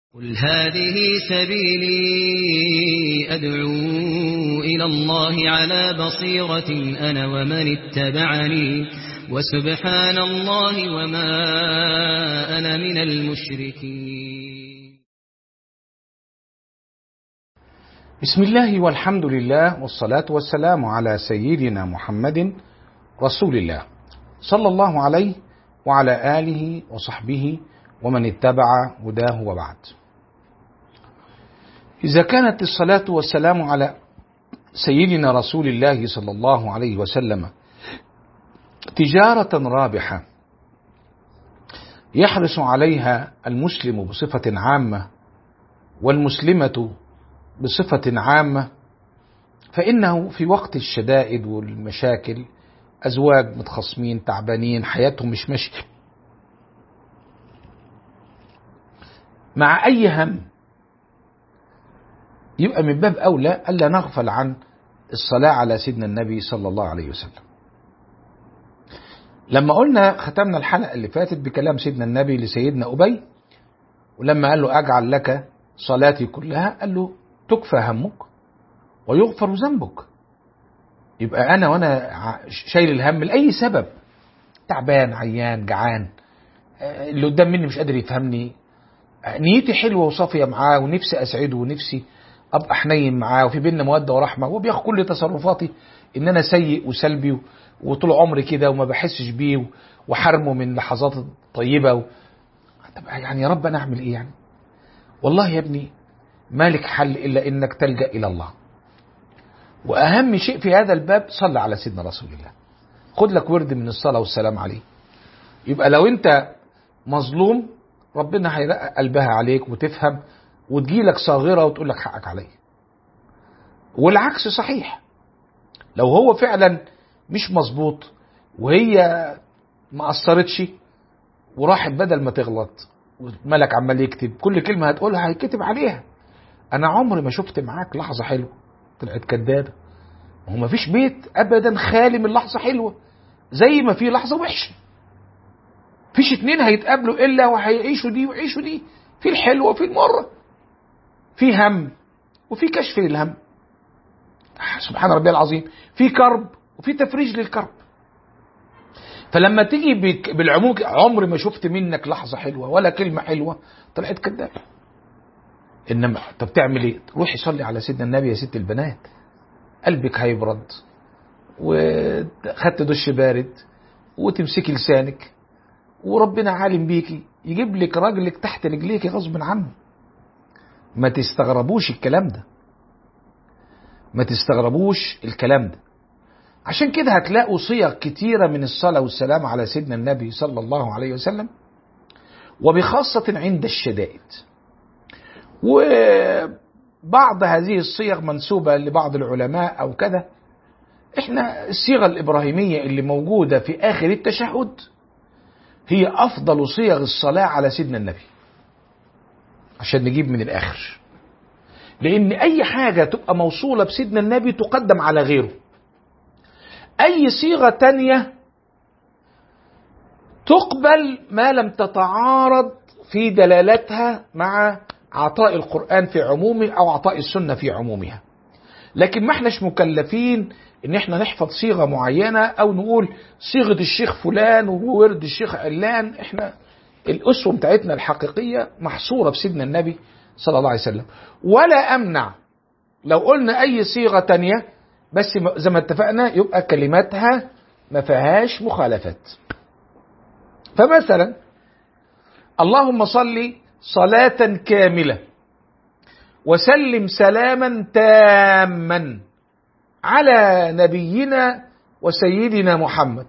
قل هذه سبيلي أدعو إلى الله على بصيرة أنا ومن اتبعني وسبحان الله وما أنا من المشركين بسم الله والحمد لله والصلاة والسلام على سيدنا محمد رسول الله صلى الله عليه وعلى آله وصحبه ومن اتبع هداه وبعد إذا كانت الصلاة والسلام على سيدنا رسول الله صلى الله عليه وسلم تجارة رابحة يحرص عليها المسلم بصفة عامة والمسلمة بصفة عامة فإنه في وقت الشدائد والمشاكل أزواج متخاصمين تعبانين حياتهم مش ماشية مع أي هم يبقى من باب أولى ألا نغفل عن الصلاة على سيدنا النبي صلى الله عليه وسلم لما قلنا ختمنا الحلقة اللي فاتت بكلام سيدنا النبي لسيدنا أبي ولما قال له أجعل لك صلاتي كلها قال له تكفى همك ويغفر ذنبك يبقى أنا وأنا شايل الهم لأي سبب تعبان عيان جعان اللي قدام مني مش قادر يفهمني نيتي حلوه وصافيه معاه ونفسي اسعده ونفسي ابقى حنين معاه وفي بيننا موده ورحمه وهو بياخد كل تصرفاتي ان انا سيء وسلبي وطول عمري كده وما بحسش بيه وحرمه من لحظات طيبه و... طب يعني يا رب انا اعمل ايه يعني؟ والله يا ابني مالك حل الا انك تلجا الى الله. واهم شيء في هذا الباب صل على سيدنا رسول الله. خد لك ورد من الصلاه والسلام عليه. يبقى لو انت مظلوم ربنا هيرقق قلبها عليك وتفهم وتجيلك صاغرة وتقول لك حقك عليا والعكس صحيح لو هو فعلا مش مظبوط وهي ما قصرتش وراحت بدل ما تغلط والملك عمال يكتب كل كلمة هتقولها هيكتب عليها أنا عمري ما شفت معاك لحظة حلوة طلعت كدابة هو ما فيش بيت أبدا خالي من لحظة حلوة زي ما في لحظة وحشة فيش اتنين هيتقابلوا الا وهيعيشوا دي ويعيشوا دي في الحلوه وفي المره في هم وفي كشف للهم سبحان ربي العظيم في كرب وفي تفريج للكرب فلما تيجي بالعموم عمري ما شفت منك لحظه حلوه ولا كلمه حلوه طلعت كذاب انما طب تعمل ايه روحي صلي على سيدنا النبي يا ست البنات قلبك هيبرد وخدت دش بارد وتمسكي لسانك وربنا عالم بيكي يجيب لك راجلك تحت رجليك غصب عنه ما تستغربوش الكلام ده ما تستغربوش الكلام ده عشان كده هتلاقوا صيغ كتيرة من الصلاة والسلام على سيدنا النبي صلى الله عليه وسلم وبخاصة عند الشدائد وبعض هذه الصيغ منسوبة لبعض العلماء أو كذا احنا الصيغة الإبراهيمية اللي موجودة في آخر التشهد هي أفضل صيغ الصلاة على سيدنا النبي عشان نجيب من الآخر لأن أي حاجة تبقى موصولة بسيدنا النبي تقدم على غيره أي صيغة تانية تقبل ما لم تتعارض في دلالتها مع عطاء القرآن في عمومه أو عطاء السنة في عمومها لكن ما احناش مكلفين ان احنا نحفظ صيغه معينه او نقول صيغه الشيخ فلان وورد الشيخ علان احنا الاسوه بتاعتنا الحقيقيه محصوره بسيدنا النبي صلى الله عليه وسلم ولا امنع لو قلنا اي صيغه تانية بس زي ما اتفقنا يبقى كلماتها ما فيهاش مخالفات فمثلا اللهم صل صلاه كامله وسلم سلاما تاما على نبينا وسيدنا محمد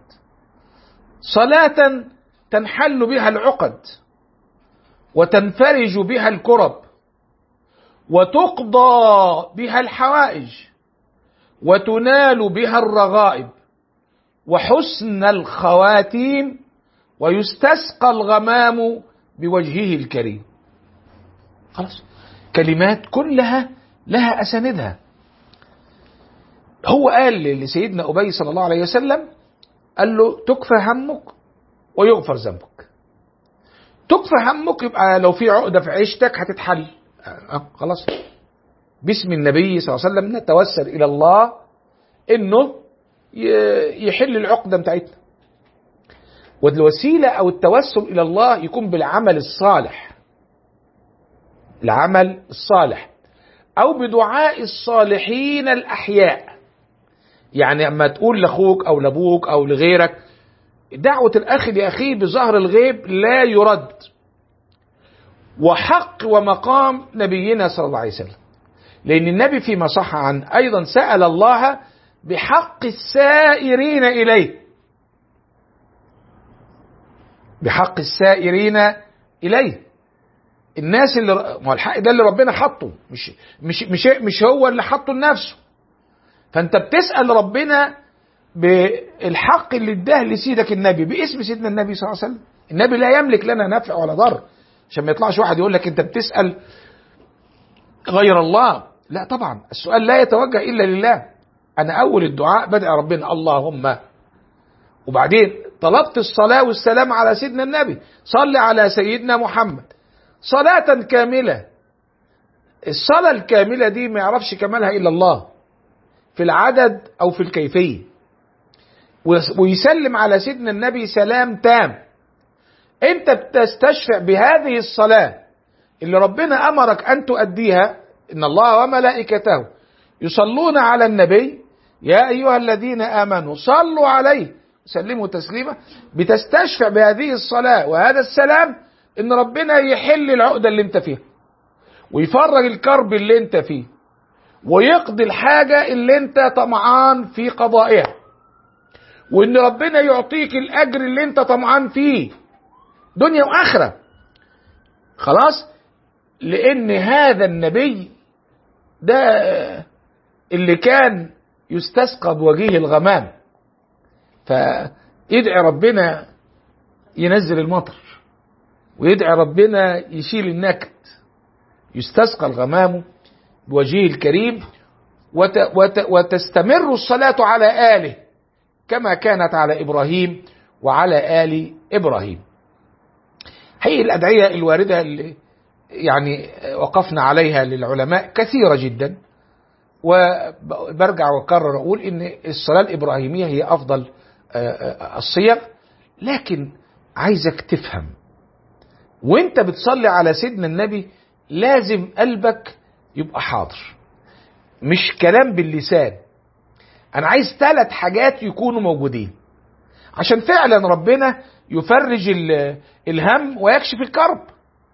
صلاة تنحل بها العقد وتنفرج بها الكرب وتقضى بها الحوائج وتنال بها الرغائب وحسن الخواتيم ويستسقى الغمام بوجهه الكريم خلاص كلمات كلها لها أساندها هو قال لسيدنا أبي صلى الله عليه وسلم قال له تكفى همك ويغفر ذنبك تكفى همك يبقى لو في عقده في عيشتك هتتحل أه خلاص باسم النبي صلى الله عليه وسلم نتوسل الى الله انه يحل العقده بتاعتنا والوسيله او التوسل الى الله يكون بالعمل الصالح العمل الصالح او بدعاء الصالحين الاحياء يعني اما تقول لاخوك او لابوك او لغيرك دعوه الاخ لاخيه بظهر الغيب لا يرد وحق ومقام نبينا صلى الله عليه وسلم لان النبي فيما صح عن ايضا سال الله بحق السائرين اليه بحق السائرين اليه الناس اللي ما الحق ده اللي ربنا حطه مش مش مش مش هو اللي حطه لنفسه فانت بتسال ربنا بالحق اللي اداه لسيدك النبي باسم سيدنا النبي صلى الله عليه وسلم النبي لا يملك لنا نفع ولا ضر عشان ما يطلعش واحد يقول لك انت بتسال غير الله لا طبعا السؤال لا يتوجه الا لله انا اول الدعاء بدأ ربنا اللهم وبعدين طلبت الصلاة والسلام على سيدنا النبي صل على سيدنا محمد صلاة كاملة الصلاة الكاملة دي ما يعرفش كمالها إلا الله في العدد أو في الكيفية ويسلم على سيدنا النبي سلام تام انت بتستشفع بهذه الصلاة اللي ربنا أمرك أن تؤديها إن الله وملائكته يصلون على النبي يا أيها الذين آمنوا صلوا عليه سلموا تسليما بتستشفع بهذه الصلاة وهذا السلام إن ربنا يحل العقدة اللي أنت فيها ويفرج الكرب اللي أنت فيه ويقضي الحاجة اللي أنت طمعان في قضائها وإن ربنا يعطيك الأجر اللي أنت طمعان فيه دنيا وآخرة خلاص لأن هذا النبي ده اللي كان يستسقى بوجيه الغمام فيدعي ربنا ينزل المطر ويدعي ربنا يشيل النكد يستسقى الغمام بوجهه الكريم وت وت وتستمر الصلاة على آله كما كانت على إبراهيم وعلى آل إبراهيم هي الأدعية الواردة اللي يعني وقفنا عليها للعلماء كثيرة جدا وبرجع واكرر اقول ان الصلاه الابراهيميه هي افضل الصيغ لكن عايزك تفهم وانت بتصلي على سيدنا النبي لازم قلبك يبقى حاضر مش كلام باللسان انا عايز ثلاث حاجات يكونوا موجودين عشان فعلا ربنا يفرج الهم ويكشف الكرب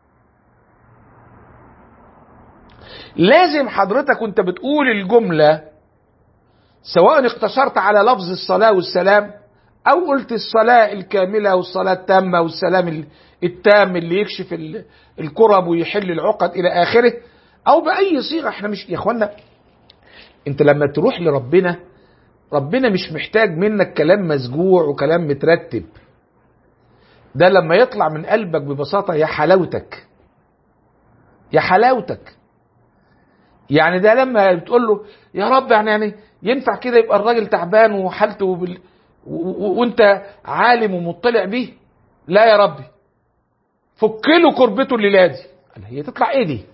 لازم حضرتك وانت بتقول الجملة سواء اقتصرت على لفظ الصلاة والسلام او قلت الصلاة الكاملة والصلاة التامة والسلام التام اللي يكشف الكرب ويحل العقد الى اخره او باي صيغة احنا مش يا اخوانا انت لما تروح لربنا ربنا مش محتاج منك كلام مسجوع وكلام مترتب ده لما يطلع من قلبك ببساطة يا حلاوتك يا حلاوتك يعني ده لما بتقول له يا رب يعني يعني ينفع كده يبقى الراجل تعبان وحالته بال... و... وانت عالم ومطلع بيه لا يا ربي فك له كربته الليله دي هي تطلع ايه دي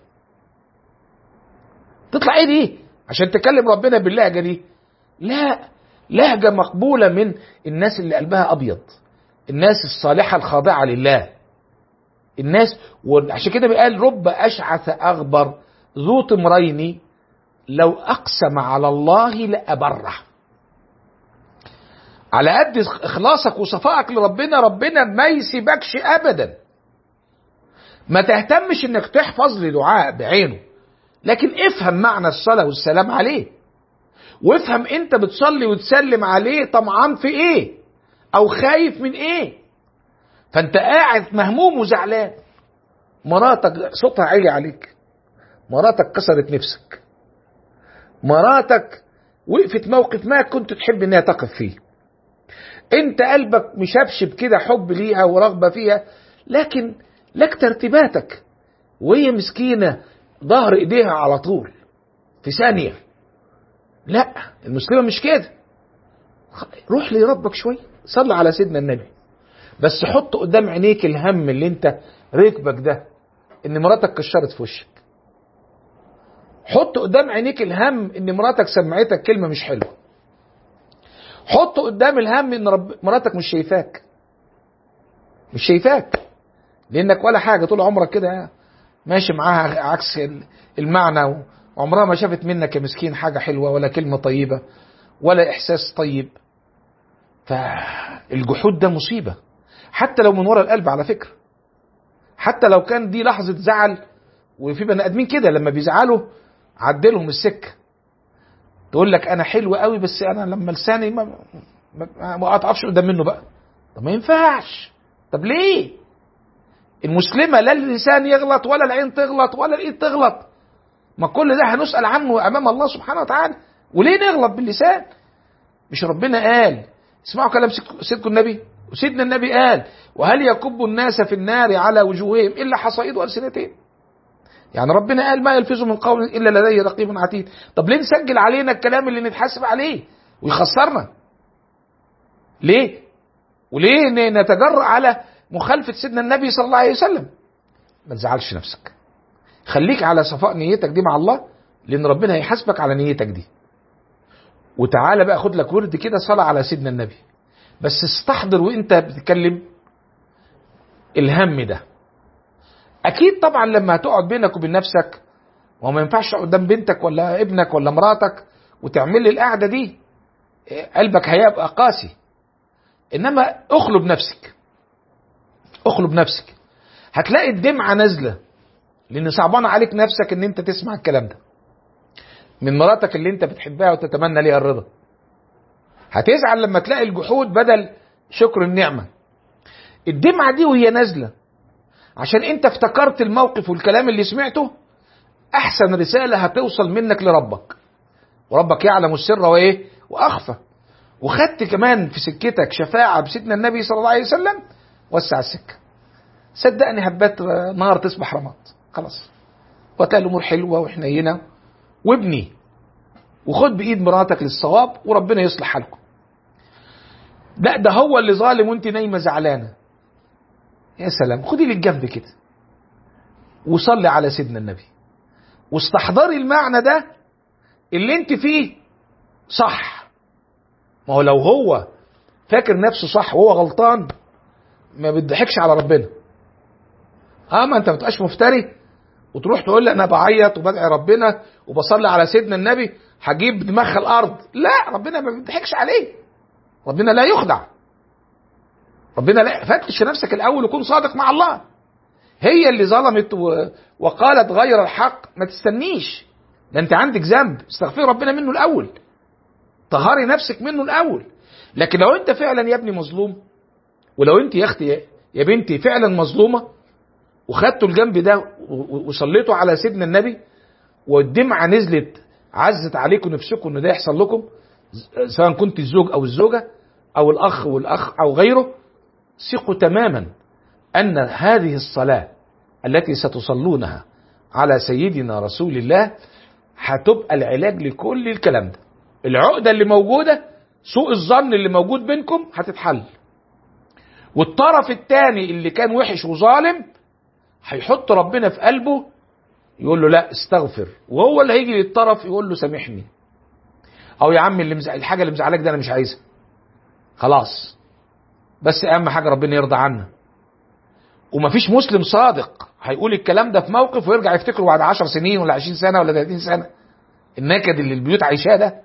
تطلع ايه دي عشان تكلم ربنا باللهجه دي لا لهجه مقبوله من الناس اللي قلبها ابيض الناس الصالحه الخاضعه لله الناس وعشان كده بيقال رب اشعث اغبر ذو طمرين لو اقسم على الله لابره على قد اخلاصك وصفائك لربنا ربنا ما يسيبكش ابدا ما تهتمش انك تحفظ لي دعاء بعينه لكن افهم معنى الصلاة والسلام عليه وافهم انت بتصلي وتسلم عليه طمعان في ايه او خايف من ايه فانت قاعد مهموم وزعلان مراتك صوتها عالي عليك مراتك كسرت نفسك مراتك وقفت موقف ما كنت تحب انها تقف فيه انت قلبك مشبشب كده حب ليها ورغبة فيها لكن لك ترتيباتك وهي مسكينة ظهر ايديها على طول في ثانية لا المسلمة مش كده روح لربك شوية صلي على سيدنا النبي بس حط قدام عينيك الهم اللي انت ركبك ده ان مراتك كشرت في وشك حط قدام عينيك الهم ان مراتك سمعتك كلمه مش حلوه حط قدام الهم ان رب مراتك مش شايفاك مش شايفاك لانك ولا حاجه طول عمرك كده ماشي معاها عكس المعنى وعمرها ما شافت منك يا مسكين حاجه حلوه ولا كلمه طيبه ولا احساس طيب فالجحود ده مصيبه حتى لو من ورا القلب على فكره حتى لو كان دي لحظه زعل وفي بني ادمين كده لما بيزعلوا عدلهم السكه تقول لك انا حلو قوي بس انا لما لساني ما ما, ما اقطعش قدام منه بقى طب ما ينفعش طب ليه المسلمه لا اللسان يغلط ولا العين تغلط ولا الايد تغلط ما كل ده هنسال عنه امام الله سبحانه وتعالى وليه نغلط باللسان مش ربنا قال اسمعوا كلام سيدكم النبي وسيدنا النبي قال وهل يكب الناس في النار على وجوههم الا حصائد والسنتين يعني ربنا قال ما يلفظ من قول الا لديه رقيب عتيد طب ليه نسجل علينا الكلام اللي نتحاسب عليه ويخسرنا ليه وليه نتجرأ على مخالفة سيدنا النبي صلى الله عليه وسلم ما تزعلش نفسك خليك على صفاء نيتك دي مع الله لان ربنا هيحاسبك على نيتك دي وتعالى بقى خد لك ورد كده صلاة على سيدنا النبي بس استحضر وانت بتتكلم الهم ده اكيد طبعا لما هتقعد بينك وبين نفسك وما ينفعش قدام بنتك ولا ابنك ولا مراتك وتعمل لي القعده دي قلبك هيبقى قاسي انما اخلب نفسك اخلب نفسك هتلاقي الدمعه نازله لان صعبان عليك نفسك ان انت تسمع الكلام ده من مراتك اللي انت بتحبها وتتمنى ليها الرضا هتزعل لما تلاقي الجحود بدل شكر النعمه الدمعه دي وهي نازله عشان انت افتكرت الموقف والكلام اللي سمعته احسن رساله هتوصل منك لربك وربك يعلم السر وايه واخفى وخدت كمان في سكتك شفاعه بسيدنا النبي صلى الله عليه وسلم وسع السكه صدقني هبات نار تصبح رماد خلاص وتلاقي الامور حلوه وحنينه وابني وخد بايد مراتك للصواب وربنا يصلح حالكم لا ده هو اللي ظالم وانت نايمه زعلانه يا سلام خدي للجنب كده وصلي على سيدنا النبي واستحضري المعنى ده اللي انت فيه صح ما هو لو هو فاكر نفسه صح وهو غلطان ما بتضحكش على ربنا اه ما انت ما تبقاش مفتري وتروح تقول لي انا بعيط وبدعي ربنا وبصلي على سيدنا النبي هجيب دماغها الارض لا ربنا ما بيضحكش عليه ربنا لا يخدع ربنا لا فتش نفسك الاول وكن صادق مع الله هي اللي ظلمت و... وقالت غير الحق ما تستنيش ده انت عندك ذنب استغفر ربنا منه الاول طهري نفسك منه الاول لكن لو انت فعلا يا ابني مظلوم ولو انت يا اختي يا بنتي فعلا مظلومه وخدتوا الجنب ده وصليتوا على سيدنا النبي والدمعه نزلت عزت عليكم نفسكم ان ده يحصل لكم سواء كنت الزوج او الزوجه او الاخ والاخ او غيره ثقوا تماما ان هذه الصلاه التي ستصلونها على سيدنا رسول الله هتبقى العلاج لكل الكلام ده العقده اللي موجوده سوء الظن اللي موجود بينكم هتتحل والطرف الثاني اللي كان وحش وظالم هيحط ربنا في قلبه يقول له لا استغفر وهو اللي هيجي للطرف يقول له سامحني او يا عم اللي مزع... الحاجه اللي مزعلاك ده انا مش عايزها خلاص بس اهم حاجه ربنا يرضى عنا ومفيش مسلم صادق هيقول الكلام ده في موقف ويرجع يفتكره بعد 10 سنين ولا 20 سنه ولا 30 سنه النكد اللي البيوت عايشاه ده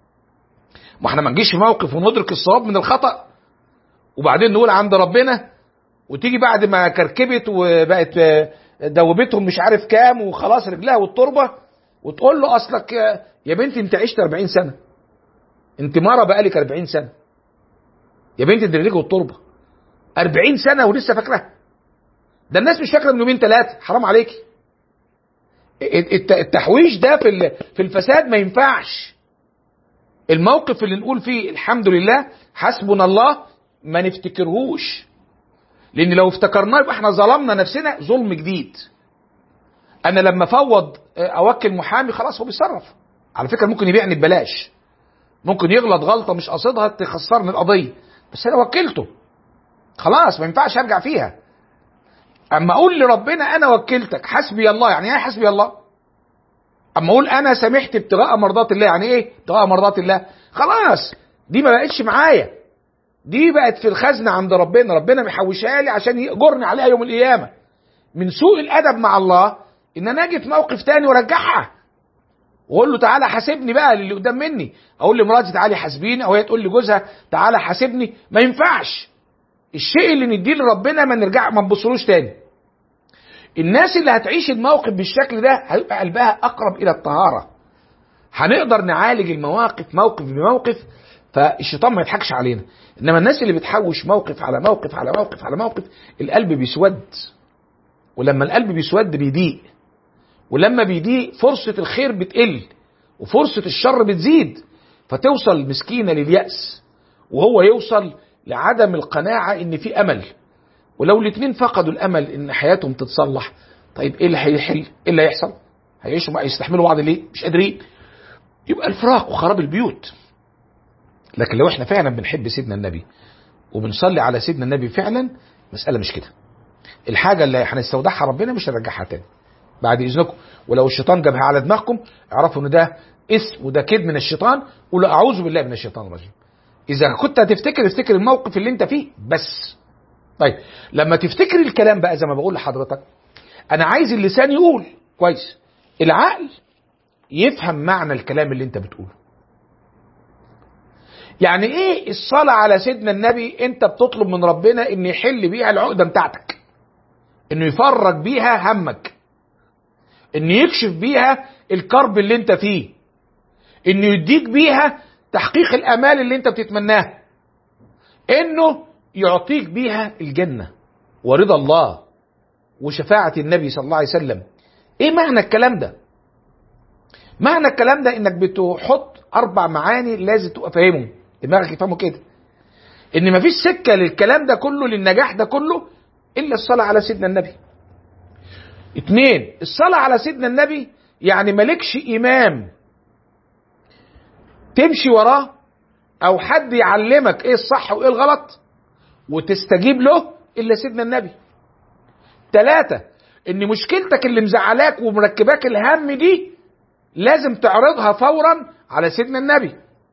ما احنا ما نجيش في موقف وندرك الصواب من الخطا وبعدين نقول عند ربنا وتيجي بعد ما كركبت وبقت دوبتهم مش عارف كام وخلاص رجلها والتربه وتقول له اصلك يا بنتي انت عشت 40 سنه انت مره بقالك 40 سنه يا بنتي انت رجلك والتربه 40 سنه ولسه فاكراها ده الناس مش فاكره من يومين ثلاثه حرام عليكي التحويش ده في في الفساد ما ينفعش الموقف اللي نقول فيه الحمد لله حسبنا الله ما نفتكرهوش لان لو افتكرناه يبقى احنا ظلمنا نفسنا ظلم جديد انا لما فوض اوكل محامي خلاص هو بيتصرف على فكره ممكن يبيعني ببلاش ممكن يغلط غلطه مش قاصدها تخسرني القضيه بس انا وكلته خلاص ما ينفعش ارجع فيها اما اقول لربنا انا وكلتك حسبي الله يعني ايه حسبي الله اما اقول انا سمحت ابتغاء مرضات الله يعني ايه ابتغاء مرضات الله خلاص دي ما بقتش معايا دي بقت في الخزنه عند ربنا ربنا محوشها لي عشان يأجرني عليها يوم القيامه من سوء الادب مع الله ان انا اجي في موقف تاني وارجعها واقول له تعالى حاسبني بقى اللي قدام مني اقول لمراتي تعالي حاسبيني او هي تقول لجوزها تعالى حاسبني ما ينفعش الشيء اللي نديه لربنا ما نرجع ما نبصلوش تاني الناس اللي هتعيش الموقف بالشكل ده هيبقى قلبها اقرب الى الطهاره هنقدر نعالج المواقف موقف بموقف فالشيطان ما يضحكش علينا انما الناس اللي بتحوش موقف على موقف على موقف على موقف القلب بيسود ولما القلب بيسود بيضيق ولما بيضيق فرصة الخير بتقل وفرصة الشر بتزيد فتوصل مسكينة لليأس وهو يوصل لعدم القناعة ان في امل ولو الاتنين فقدوا الامل ان حياتهم تتصلح طيب ايه اللي هيحل ايه اللي هيحصل هيعيشوا بقى يستحملوا بعض ليه مش قادرين يبقى الفراق وخراب البيوت لكن لو احنا فعلا بنحب سيدنا النبي وبنصلي على سيدنا النبي فعلا مسألة مش كده الحاجة اللي هنستودعها ربنا مش هنرجعها تاني بعد اذنكم ولو الشيطان جابها على دماغكم اعرفوا ان ده اسم وده كيد من الشيطان قولوا اعوذ بالله من الشيطان الرجيم اذا كنت هتفتكر افتكر الموقف اللي انت فيه بس طيب لما تفتكر الكلام بقى زي ما بقول لحضرتك انا عايز اللسان يقول كويس العقل يفهم معنى الكلام اللي انت بتقوله يعني ايه الصلاة على سيدنا النبي انت بتطلب من ربنا ان يحل بيها العقدة بتاعتك انه يفرج بيها همك انه يكشف بيها الكرب اللي انت فيه انه يديك بيها تحقيق الامال اللي انت بتتمناها انه يعطيك بيها الجنة ورضا الله وشفاعة النبي صلى الله عليه وسلم ايه معنى الكلام ده معنى الكلام ده انك بتحط اربع معاني لازم تبقى فاهمهم دماغك يفهموا كده ان مفيش سكة للكلام ده كله للنجاح ده كله الا الصلاة على سيدنا النبي اتنين الصلاة على سيدنا النبي يعني مالكش امام تمشي وراه او حد يعلمك ايه الصح وايه الغلط وتستجيب له الا سيدنا النبي ثلاثة ان مشكلتك اللي مزعلاك ومركباك الهم دي لازم تعرضها فورا على سيدنا النبي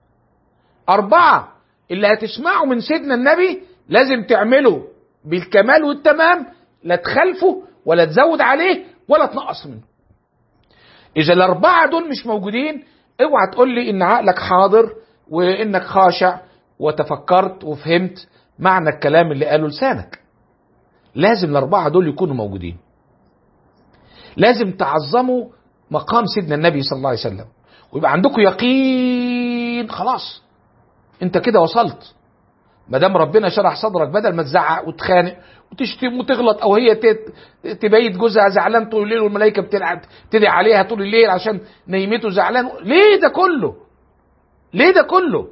أربعة اللي هتسمعه من سيدنا النبي لازم تعمله بالكمال والتمام لا تخالفه ولا تزود عليه ولا تنقص منه إذا الأربعة دول مش موجودين اوعى تقول لي إن عقلك حاضر وإنك خاشع وتفكرت وفهمت معنى الكلام اللي قاله لسانك لازم الأربعة دول يكونوا موجودين لازم تعظموا مقام سيدنا النبي صلى الله عليه وسلم ويبقى عندكم يقين خلاص انت كده وصلت ما دام ربنا شرح صدرك بدل ما تزعق وتخانق وتشتم وتغلط او هي تبيت جوزها زعلان طول الليل والملائكه بتلعب تدعي عليها طول الليل عشان نيمته زعلان ليه ده كله؟ ليه ده كله؟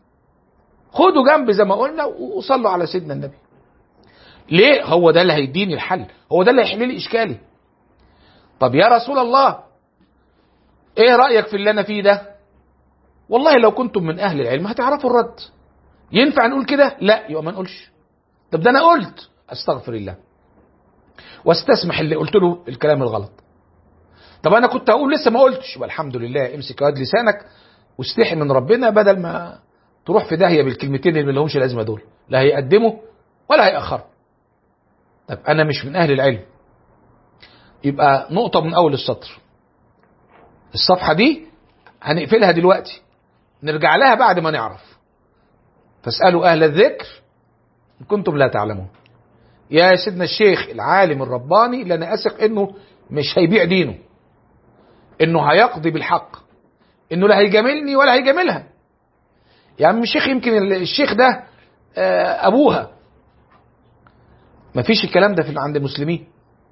خدوا جنب زي ما قلنا وصلوا على سيدنا النبي. ليه؟ هو ده اللي هيديني الحل، هو ده اللي هيحل لي اشكالي. طب يا رسول الله ايه رأيك في اللي انا فيه ده والله لو كنتم من اهل العلم هتعرفوا الرد ينفع نقول كده لا يبقى ما نقولش طب ده انا قلت استغفر الله واستسمح اللي قلت له الكلام الغلط طب انا كنت هقول لسه ما قلتش والحمد لله امسك واد لسانك واستحي من ربنا بدل ما تروح في داهيه بالكلمتين اللي لهمش لازمه دول لا هيقدموا ولا هيأخروا طب انا مش من اهل العلم يبقى نقطه من اول السطر الصفحة دي هنقفلها دلوقتي نرجع لها بعد ما نعرف فاسألوا أهل الذكر إن كنتم لا تعلمون يا سيدنا الشيخ العالم الرباني اللي أنا أثق إنه مش هيبيع دينه إنه هيقضي بالحق إنه لا هيجاملني ولا هيجاملها يا عم الشيخ يمكن الشيخ ده أبوها مفيش الكلام ده في عند المسلمين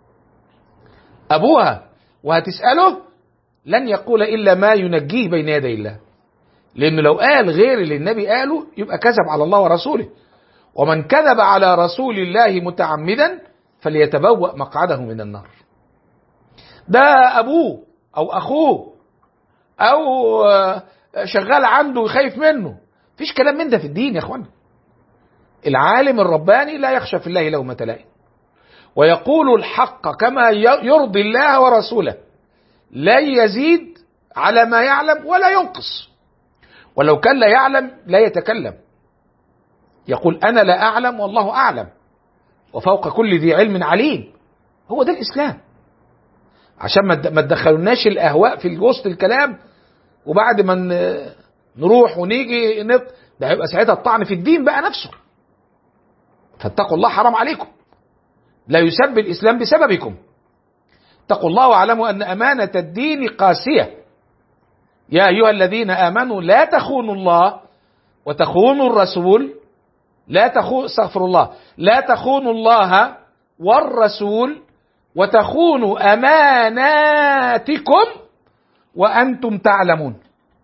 أبوها وهتسأله لن يقول إلا ما ينجيه بين يدي الله لأنه لو قال غير اللي النبي قاله يبقى كذب على الله ورسوله ومن كذب على رسول الله متعمدا فليتبوأ مقعده من النار ده أبوه أو أخوه أو شغال عنده وخايف منه فيش كلام من ده في الدين يا اخوانا العالم الرباني لا يخشى في الله لومة لائم ويقول الحق كما يرضي الله ورسوله لا يزيد على ما يعلم ولا ينقص ولو كان لا يعلم لا يتكلم يقول انا لا اعلم والله اعلم وفوق كل ذي علم عليم هو ده الاسلام عشان ما تدخلوناش الاهواء في وسط الكلام وبعد ما نروح ونيجي نط ده هيبقى ساعتها الطعن في الدين بقى نفسه فاتقوا الله حرام عليكم لا يسب الاسلام بسببكم اتقوا الله واعلموا ان امانه الدين قاسيه يا ايها الذين امنوا لا تخونوا الله وتخونوا الرسول لا تخونوا استغفر الله لا تخونوا الله والرسول وتخونوا اماناتكم وانتم تعلمون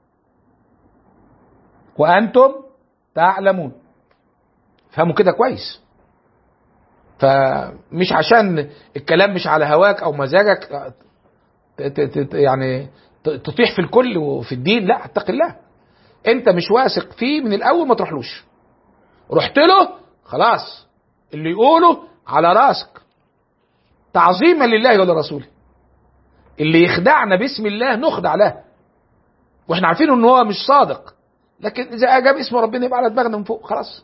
وانتم تعلمون فهموا كده كويس فمش عشان الكلام مش على هواك او مزاجك يعني تطيح في الكل وفي الدين لا اتق الله انت مش واثق فيه من الاول ما تروحلوش رحت له خلاص اللي يقوله على راسك تعظيما لله ولرسوله اللي يخدعنا باسم الله نخدع له واحنا عارفين ان هو مش صادق لكن اذا جاب اسم ربنا يبقى على دماغنا من فوق خلاص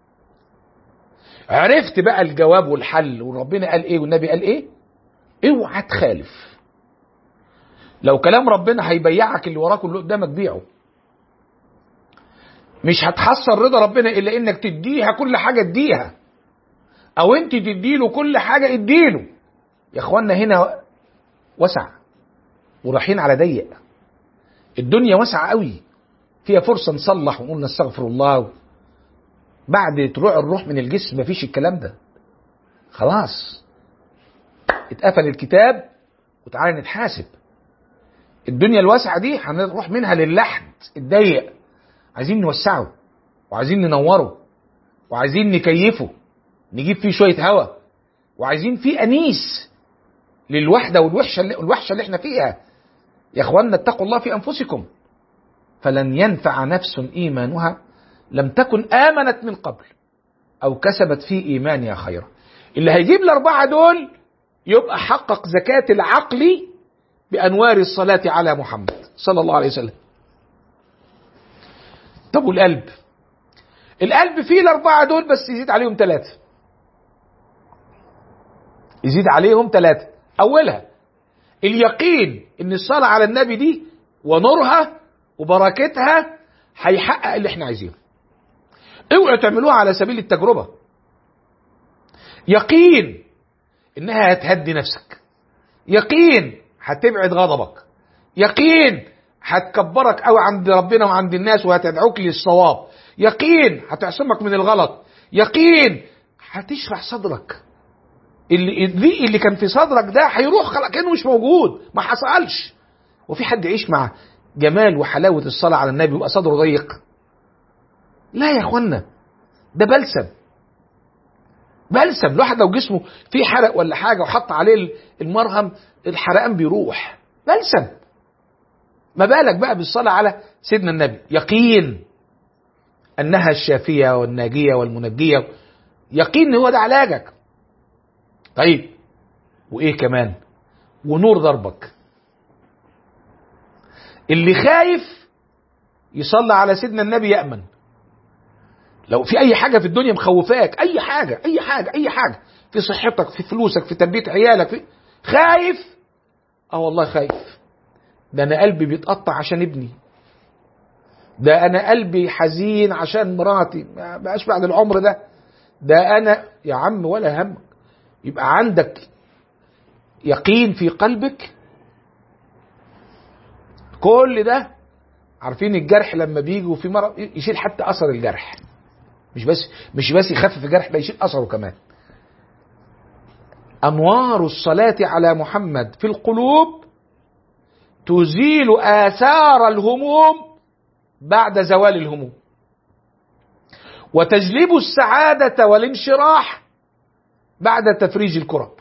عرفت بقى الجواب والحل وربنا قال ايه والنبي قال ايه اوعى تخالف لو كلام ربنا هيبيعك اللي وراك واللي قدامك بيعه مش هتحصل رضا ربنا الا انك تديها كل حاجه اديها او انت تديله كل حاجه اديله يا اخوانا هنا وسع ورايحين على ضيق الدنيا واسعه قوي فيها فرصه نصلح ونقول نستغفر الله بعد طلوع الروح من الجسم مفيش الكلام ده خلاص اتقفل الكتاب وتعالى نتحاسب الدنيا الواسعه دي هنروح منها للحد الضيق عايزين نوسعه وعايزين ننوره وعايزين نكيفه نجيب فيه شويه هواء وعايزين فيه انيس للوحده والوحشه اللي الوحشه اللي احنا فيها يا اخوانا اتقوا الله في انفسكم فلن ينفع نفس ايمانها لم تكن امنت من قبل او كسبت في ايمانها خيرا اللي هيجيب الاربعه دول يبقى حقق زكاه العقل بانوار الصلاه على محمد صلى الله عليه وسلم طب والقلب القلب فيه الاربعه دول بس يزيد عليهم ثلاثه يزيد عليهم ثلاثه اولها اليقين ان الصلاه على النبي دي ونورها وبركتها هيحقق اللي احنا عايزينه اوعوا تعملوها على سبيل التجربه يقين انها هتهدي نفسك يقين هتبعد غضبك يقين هتكبرك قوي عند ربنا وعند الناس وهتدعوك للصواب يقين هتعصمك من الغلط يقين هتشرح صدرك اللي الضيق اللي كان في صدرك ده هيروح خلاص كانه مش موجود ما حصلش وفي حد يعيش مع جمال وحلاوه الصلاه على النبي ويبقى صدره ضيق لا يا اخوانا ده بلسم بلسم الواحد لو جسمه فيه حرق ولا حاجه وحط عليه المرهم الحرقان بيروح بلسم ما بالك بقى بالصلاة على سيدنا النبي يقين أنها الشافية والناجية والمنجية يقين هو ده علاجك طيب وإيه كمان ونور ضربك اللي خايف يصلى على سيدنا النبي يأمن لو في أي حاجة في الدنيا مخوفاك أي حاجة أي حاجة أي حاجة في صحتك في فلوسك في تربية عيالك في خايف اه والله خايف ده انا قلبي بيتقطع عشان ابني ده انا قلبي حزين عشان مراتي ما بقاش بعد العمر ده ده انا يا عم ولا همك يبقى عندك يقين في قلبك كل ده عارفين الجرح لما بيجي وفي مرض يشيل حتى اثر الجرح مش بس مش بس يخفف الجرح ده يشيل اثره كمان انوار الصلاه على محمد في القلوب تزيل آثار الهموم بعد زوال الهموم وتجلب السعادة والانشراح بعد تفريج الكرب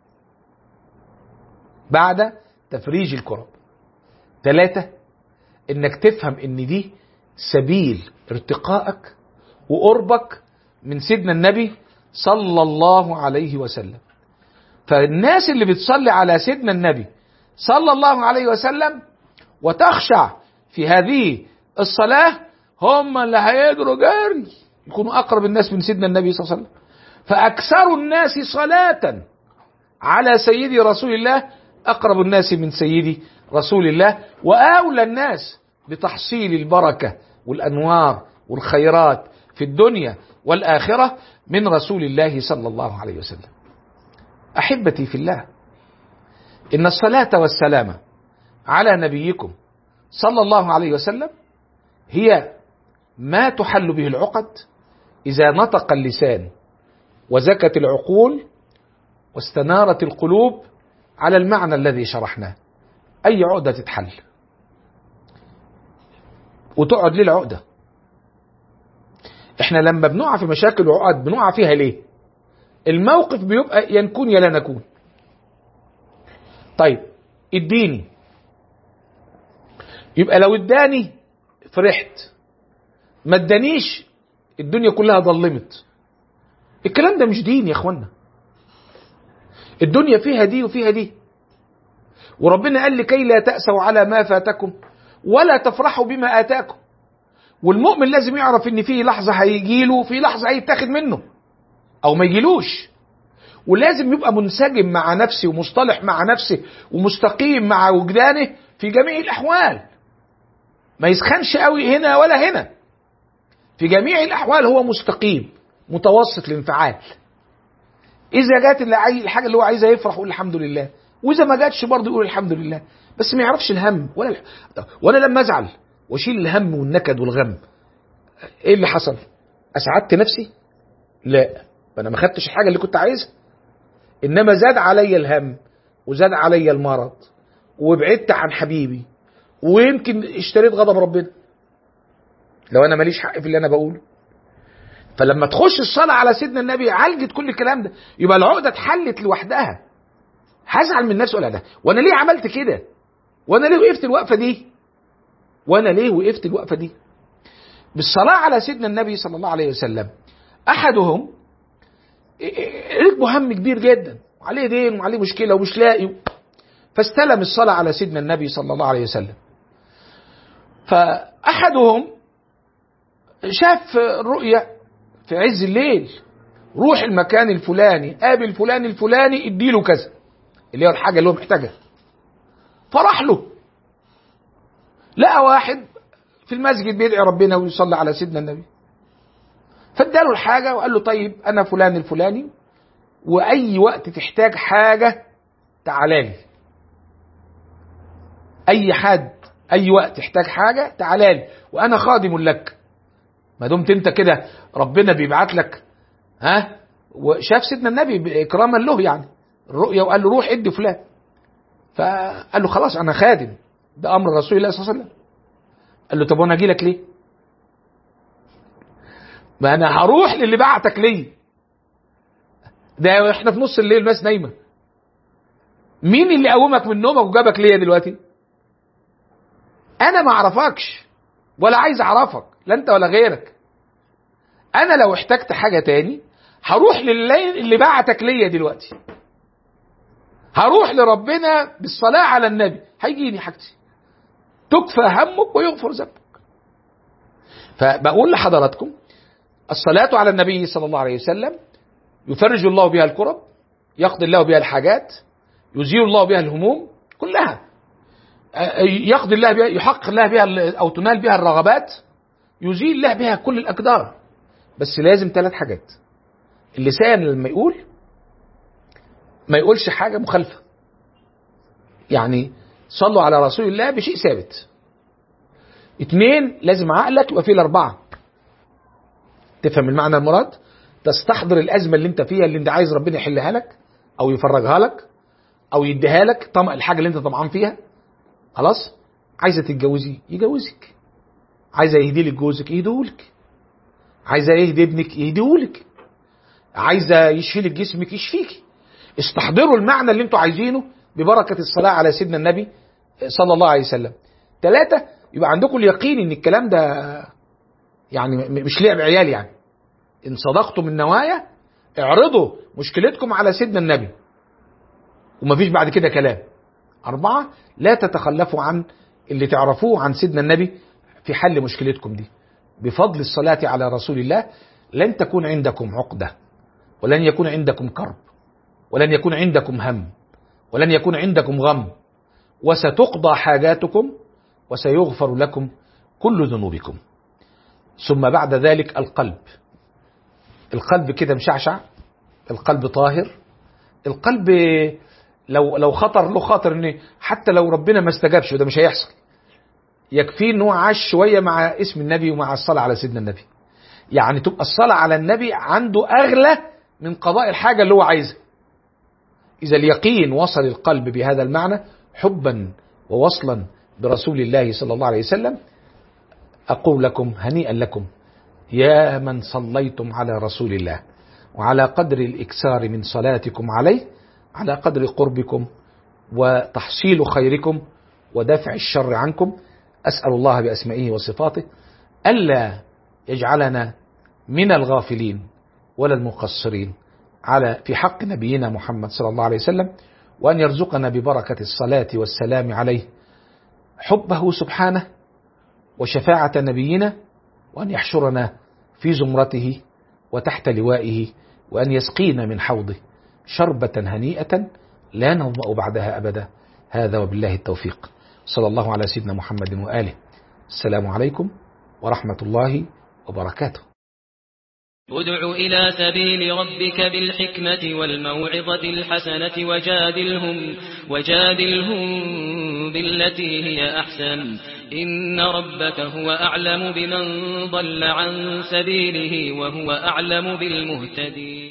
بعد تفريج الكرب ثلاثة انك تفهم ان دي سبيل ارتقائك وقربك من سيدنا النبي صلى الله عليه وسلم فالناس اللي بتصلي على سيدنا النبي صلى الله عليه وسلم وتخشع في هذه الصلاة هم اللي هيجروا جري يكونوا أقرب الناس من سيدنا النبي صلى الله عليه وسلم فأكثر الناس صلاة على سيدي رسول الله أقرب الناس من سيدي رسول الله وأولى الناس بتحصيل البركة والأنوار والخيرات في الدنيا والآخرة من رسول الله صلى الله عليه وسلم أحبتي في الله إن الصلاة والسلام على نبيكم صلى الله عليه وسلم هي ما تحل به العقد إذا نطق اللسان وزكت العقول واستنارت القلوب على المعنى الذي شرحناه أي عقدة تتحل وتقعد ليه العقدة احنا لما بنقع في مشاكل وعقد بنقع فيها ليه الموقف بيبقى ينكون يا لا نكون طيب اديني يبقى لو اداني فرحت ما ادانيش الدنيا كلها ظلمت الكلام ده مش دين يا اخوانا الدنيا فيها دي وفيها دي وربنا قال لكي لا تأسوا على ما فاتكم ولا تفرحوا بما آتاكم والمؤمن لازم يعرف ان في لحظة هيجيله وفي لحظة هيتاخد منه او ما يجيلوش ولازم يبقى منسجم مع نفسه ومصطلح مع نفسه ومستقيم مع وجدانه في جميع الاحوال ما يسخنش قوي هنا ولا هنا في جميع الاحوال هو مستقيم متوسط الانفعال اذا جات اللي عايز الحاجه اللي هو عايزها يفرح يقول الحمد لله واذا ما جاتش برضه يقول الحمد لله بس ما يعرفش الهم ولا الح... وانا لما ازعل واشيل الهم والنكد والغم ايه اللي حصل اسعدت نفسي لا انا ما خدتش الحاجه اللي كنت عايزها انما زاد عليا الهم وزاد عليا المرض وبعدت عن حبيبي ويمكن اشتريت غضب ربنا لو انا ماليش حق في اللي انا بقوله فلما تخش الصلاة على سيدنا النبي عالجت كل الكلام ده يبقى العقدة اتحلت لوحدها هزعل من نفسي ولا ده وانا ليه عملت كده وانا ليه وقفت الوقفة دي وانا ليه وقفت الوقفة دي بالصلاة على سيدنا النبي صلى الله عليه وسلم احدهم ركبه هم كبير جدا وعليه دين وعليه مشكلة ومش لاقي فاستلم الصلاة على سيدنا النبي صلى الله عليه وسلم فأحدهم شاف الرؤية في عز الليل روح المكان الفلاني قابل فلان الفلاني اديله كذا اللي هي الحاجة اللي هو محتاجها فراح له لقى واحد في المسجد بيدعي ربنا ويصلي على سيدنا النبي فاداله الحاجة وقال له طيب أنا فلان الفلاني وأي وقت تحتاج حاجة تعالى لي أي حد أي وقت تحتاج حاجة تعالى لي وأنا خادم لك ما دمت أنت كده ربنا بيبعت لك ها وشاف سيدنا النبي إكراما له يعني الرؤيا وقال له روح ادي فلان فقال له خلاص أنا خادم ده أمر رسول الله صلى الله عليه وسلم قال له طب وأنا أجي لك ليه؟ ما انا هروح للي بعتك ليه ده احنا في نص الليل الناس نايمه مين اللي قومك من نومك وجابك ليا دلوقتي انا ما اعرفكش ولا عايز اعرفك لا انت ولا غيرك انا لو احتجت حاجه تاني هروح للي اللي بعتك ليا دلوقتي هروح لربنا بالصلاه على النبي هيجيني حاجتي تكفى همك ويغفر ذنبك فبقول لحضراتكم الصلاة على النبي صلى الله عليه وسلم يفرج الله بها الكرب يقضي الله بها الحاجات يزيل الله بها الهموم كلها يقضي الله بها يحقق الله بها او تنال بها الرغبات يزيل الله بها كل الاقدار بس لازم ثلاث حاجات اللسان لما يقول ما يقولش حاجه مخالفه يعني صلوا على رسول الله بشيء ثابت اتنين لازم عقلك يبقى فيه الاربعه تفهم المعنى المراد تستحضر الازمه اللي انت فيها اللي انت عايز ربنا يحلها لك او يفرجها لك او يديها لك طمع الحاجه اللي انت طمعان فيها خلاص عايزه تتجوزي يجوزك عايزه يهدي لك جوزك يهديهولك عايزه يهدي ابنك يهديهولك عايزه يشفي لك جسمك يشفيك استحضروا المعنى اللي انتوا عايزينه ببركه الصلاه على سيدنا النبي صلى الله عليه وسلم ثلاثة يبقى عندكم اليقين ان الكلام ده يعني مش لعب عيال يعني ان صدقتم النوايا اعرضوا مشكلتكم على سيدنا النبي ومفيش بعد كده كلام أربعة لا تتخلفوا عن اللي تعرفوه عن سيدنا النبي في حل مشكلتكم دي بفضل الصلاة على رسول الله لن تكون عندكم عقدة ولن يكون عندكم كرب ولن يكون عندكم هم ولن يكون عندكم غم وستقضى حاجاتكم وسيغفر لكم كل ذنوبكم ثم بعد ذلك القلب القلب كده مشعشع القلب طاهر القلب لو لو خطر له خاطر ان حتى لو ربنا ما استجابش وده مش هيحصل يكفيه ان هو عاش شويه مع اسم النبي ومع الصلاه على سيدنا النبي يعني تبقى الصلاه على النبي عنده اغلى من قضاء الحاجه اللي هو عايزها اذا اليقين وصل القلب بهذا المعنى حبا ووصلا برسول الله صلى الله عليه وسلم اقول لكم هنيئا لكم يا من صليتم على رسول الله وعلى قدر الاكثار من صلاتكم عليه على قدر قربكم وتحصيل خيركم ودفع الشر عنكم أسأل الله بأسمائه وصفاته ألا يجعلنا من الغافلين ولا المقصرين على في حق نبينا محمد صلى الله عليه وسلم وأن يرزقنا ببركة الصلاة والسلام عليه حبه سبحانه وشفاعة نبينا وأن يحشرنا في زمرته وتحت لوائه وأن يسقينا من حوضه شربة هنيئة لا نظمأ بعدها أبدا هذا وبالله التوفيق صلى الله على سيدنا محمد وآله السلام عليكم ورحمة الله وبركاته ادع إلى سبيل ربك بالحكمة والموعظة الحسنة وجادلهم, وجادلهم بالتي هي أحسن إن ربك هو أعلم بمن ضل عن سبيله وهو أعلم بالمهتدين